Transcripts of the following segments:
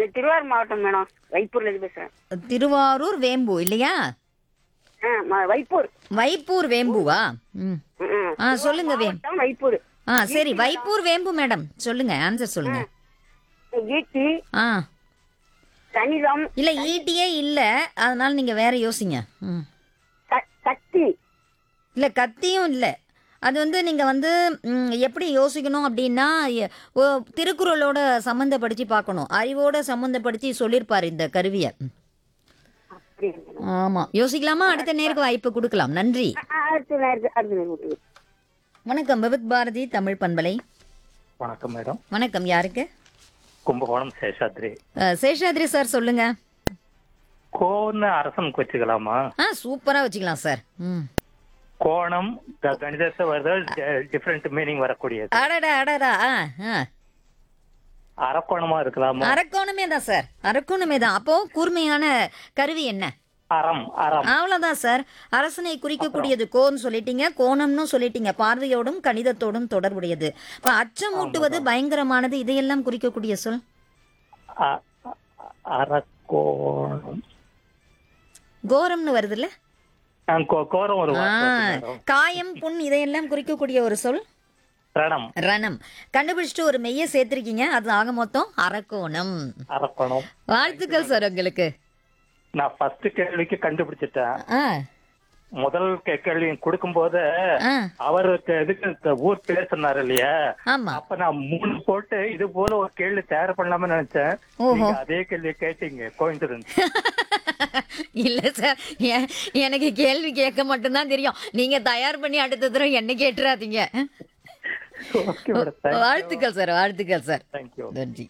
இது திருவாரூர் மாவட்டம் மேடம் வைப்பூர்ல இருந்து பேசுறேன் திருவாரூர் வேம்பு இல்லையா ஆ, ம- வைப்பூர் வைப்பூர் வேம்புவா ம் ம், ம். ஆ சொல்லுங்க வேம் மாவட்டம் வைப்பூர் ஆ சரி வைப்பூர் வேம்பு மேடம் சொல்லுங்க ஆன்சர் சொல்லுங்க ஈட்டி ஆ கணிதம் இல்ல ஈட்டியே இல்ல அதனால நீங்க வேற யோசிங்க ம் க- கத்தி இல்ல கத்தியும் இல்ல அது வந்து நீங்க வந்து ம், எப்படி யோசிக்கணும் அப்படின்னா எ- ஓ, திருக்குறளோட சம்மந்தப்படுத்தி பார்க்கணும் அறிவோட சம்மந்தப்படுத்தி சொல்லியிருப்பாரு இந்த கருவியை ம். அப்படியா மேடம்? ஆமா யோசிக்கலாமா அடுத்த நேருக்கு வாய்ப்பு கொடுக்கலாம் நன்றி ஆ, அடுத்த நேரத்து அடுத்த நேரம் வணக்கம் விவித் பாரதி தமிழ் பண்பலை வணக்கம் மேடம் வணக்கம் யாருக்கு கும்பகோணம் சேஷாத்ரி அஹ், சேஷாத்ரி சார் சொல்லுங்க கோன்னு அரசனுக்கு வச்சுக்கலாமா ஆ சூப்பரா வச்சுக்கலாம் சார் ம் கோணம் க- கணிதத்தை வருது டிஃப்ரெண்ட் மீனிங் வரக்கூடியது அடடா அடடா ஆ ஆ அரக்கோணமா இருக்கலாமா அரக்கோணமே தான் சார் அரக்கோணமே தான் அப்போ கூர்மையான கருவி என்ன அறம் அறம் அவ்வளவுதான் சார் அரசனை குறிக்கக்கூடியது கோன்னு சொல்லிட்டீங்க கோணம்னு சொல்லிட்டீங்க பார்வையோடும் கணிதத்தோடும் தொடர்புடையது இப்ப அச்சமூட்டுவது பயங்கரமானது இதையெல்லாம் குறிக்கக்கூடிய சொல் அ- அ- அரக்கோணம் கோரம்னு வருதுல்ல ஆ, கோ- கோரம் ஒரு ஆ, வார்த்தை வருது மேடம். காயம் புண் இதையெல்லாம் குறிக்கக்கூடிய ஒரு சொல் ரணம் ரணம் கண்டுபிடிச்சிட்டு ஒரு மெய்ய சேர்த்திருக்கீங்க அது ஆக மொத்தம் அரக்கோணம் அரக்கோணம் வாழ்த்துக்கள் சார் உங்களுக்கு நான் ஃபர்ஸ்ட் கேள்விக்கு கண்டுபிடிச்சிட்டேன் ஆ முதல் கே- கேள்வி கொடுக்கும் போது ஆ அவருக்கு இதுக்கு இந்த ஊர் பேர் சொன்னாரு இல்லையா ஆமா அப்ப நான் மூணு போட்டு இது போல ஒரு கேள்வி தயார் பண்ணலாம்னு நினைச்சேன் ஓஹோ. நீங்க அதே கேள்வி கேட்டீங்க கோயின்சிடன்ஸ் இல்ல சார் எ- எனக்கு கேள்வி கேட்க மட்டும்தான் தெரியும் நீங்க தயார் பண்ணி அடுத்த தடவை என்ன கேட்டுறாதீங்க ஓகே மேடம் வாழ்த்துக்கள் சார் வாழ்த்துக்கள் சார் தேங்க்யூ நன்றி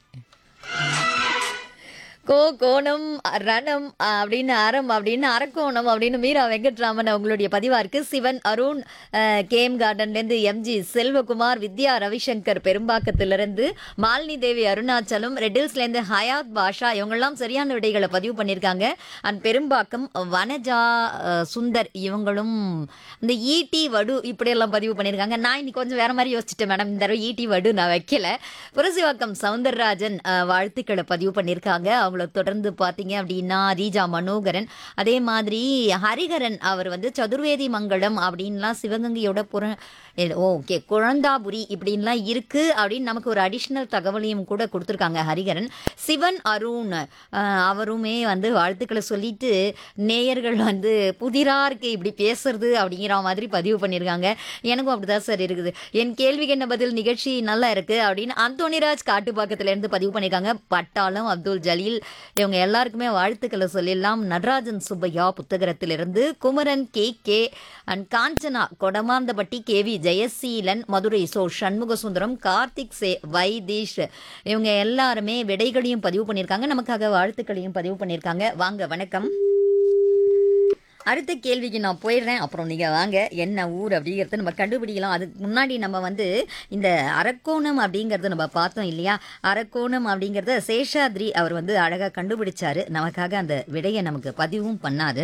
கோ கோணம் ரணம் அப்படின்னு அறம் அப்படின்னு அரக்கோணம் அப்படின்னு மீரா வெங்கட்ராமன் அவங்களுடைய பதிவா இருக்கு சிவன் அருண் அஹ், கேம் கார்டன்லேருந்து எம்ஜி செல்வகுமார் வித்யா ரவிசங்கர் பெரும்பாக்கத்திலிருந்து மாலினி தேவி அருணாச்சலம் ரெட்டில்ஸ்லேருந்து ஹயாத் பாஷா இவங்கெல்லாம் சரியான விடைகளை பதிவு பண்ணியிருக்காங்க அண்ட் பெரும்பாக்கம் வனஜா அஹ், சுந்தர் இவங்களும் இந்த ஈட்டி வடு இப்படியெல்லாம் பதிவு பண்ணியிருக்காங்க நான் இன்னைக்கு கொஞ்சம் வேற மாதிரி யோசிச்சிட்டேன் மேடம் இந்த தடவை ஈட்டி வடு நான் வைக்கல புரசிவாக்கம் சவுந்தரராஜன் அஹ், வாழ்த்துக்களை பதிவு பண்ணியிருக்காங்க அவங்கள தொடர்ந்து பார்த்தீங்க அப்படின்னா ரீஜா மனோகரன் அதே மாதிரி ஹரிஹரன் அவர் வந்து சதுர்வேதி மங்கலம் அப்படின்லாம் சிவகங்கையோட புற ஓகே குழந்தாபுரி இப்படின்லாம் இருக்கு அப்படின்னு நமக்கு ஒரு அடிஷ்னல் தகவலையும் கூட கொடுத்துருக்காங்க ஹரிஹரன் சிவன் அருண் அஹ், அவருமே வந்து வாழ்த்துக்களை சொல்லிட்டு நேயர்கள் வந்து புதிரா இருக்கு இப்படி பேசுறது அப்படிங்கிற மாதிரி பதிவு பண்ணியிருக்காங்க எனக்கும் அப்படிதான் சார் இருக்குது என் கேள்விக்கு என்ன பதில் நிகழ்ச்சி நல்லா இருக்கு அப்படின்னு அந்தோனிராஜ் காட்டுப்பாக்கத்துல இருந்து பதிவு பண்ணியிருக்காங்க பட்டாளம் அப்துல் ஜலீல் இவங்க எல்லாருக்குமே வாழ்த்துக்களை சொல்லிடலாம் நடராஜன் சுப்பையா புத்தகத்திலிருந்து Kumaran K K and Kanchana Kodamanthapatti KV Jayaseelan Madurai சோ சண்முக சுந்தரம் கார்த்திக் சே வைதீஷ் இவங்க எல்லாருமே விடைகளையும் பதிவு பண்ணியிருக்காங்க நமக்காக வாழ்த்துக்களையும் பதிவு பண்ணியிருக்காங்க வாங்க வணக்கம் அடுத்த கேள்விக்கு நான் போயிடுறேன் அப்புறம் நீங்க வாங்க என்ன ஊர் அப்படிங்கறத நம்ம கண்டுபிடிக்கலாம் அதுக்கு முன்னாடி நம்ம வந்து இந்த அரக்கோணம் அப்படிங்கறத நம்ம பார்த்தோம் இல்லையா அரக்கோணம் அப்படிங்கறத சேஷாத்ரி அவர் வந்து அழகா கண்டுபிடிச்சாரு நமக்காக அந்த விடையை நமக்கு பதிவும் பண்ணாரு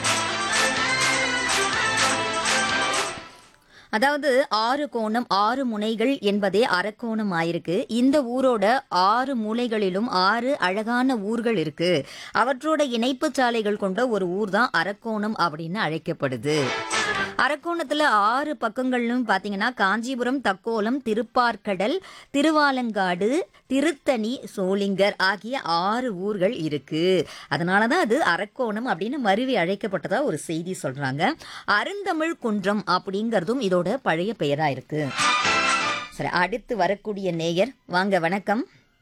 அதாவது ஆறு கோணம் ஆறு முனைகள் என்பதே அரக்கோணம் ஆயிருக்கு இந்த ஊரோட ஆறு மூலைகளிலும் ஆறு அழகான ஊர்கள் இருக்கு அவற்றோட இணைப்பு சாலைகள் கொண்ட ஒரு ஊர் தான் அரக்கோணம் அப்படின்னு அழைக்கப்படுது அரக்கோணத்துல ஆறு பக்கங்கள்னு பாத்தீங்கன்னா காஞ்சிபுரம் தக்கோலம் திருப்பார்கடல் திருவாலங்காடு திருத்தணி சோளிங்கர் ஆகிய ஆறு ஊர்கள் இருக்கு அதனாலதான் அது அரக்கோணம் அப்படின்னு மருவி அழைக்கப்பட்டதா ஒரு செய்தி சொல்றாங்க அருந்தமிழ் குன்றம் அப்படிங்கறதும் இதோட பழைய பெயரா இருக்கு சரி அடுத்து வரக்கூடிய நேயர் வாங்க வணக்கம்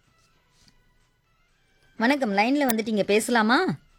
வணக்கம் லைன்ல வந்துட்டீங்க பேசலாமா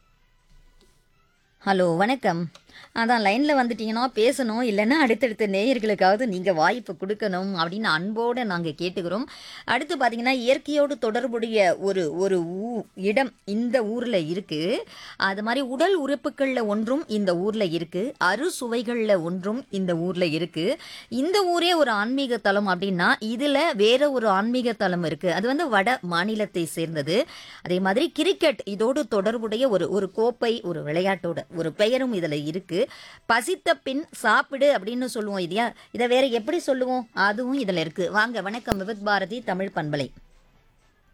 ஹலோ வணக்கம் அதான் லைனில் வந்துட்டீங்கன்னா பேசணும் இல்லைன்னா அடுத்தடுத்த நேயர்களுக்காவது நீங்கள் வாய்ப்பு கொடுக்கணும் அப்படின்னு அன்போடு நாங்கள் கேட்டுக்கிறோம் அடுத்து பார்த்தீங்கன்னா இயற்கையோடு தொடர்புடைய ஒரு ஒரு ஊ இடம் இந்த ஊரில் இருக்குது அது மாதிரி உடல் உறுப்புகளில் ஒன்றும் இந்த ஊரில் இருக்குது அறுசுவைகளில் ஒன்றும் இந்த ஊரில் இருக்குது இந்த ஊரே ஒரு ஆன்மீக தலம் அப்படின்னா இதில் வேற ஒரு ஆன்மீக தலம் இருக்குது அது வந்து வட மாநிலத்தை சேர்ந்தது அதே மாதிரி கிரிக்கெட் இதோடு தொடர்புடைய ஒரு ஒரு கோப்பை ஒரு விளையாட்டோட ஒரு பெயரும் இதில் இருக்கு பசித்த பின் சாப்பிடு அப்படின்னு சொல்லுவோம் இல்லையா இதை வேற எப்படி சொல்லுவோம் அதுவும் இதில் இருக்கு வாங்க வணக்கம் விபத் பாரதி தமிழ் பண்பலை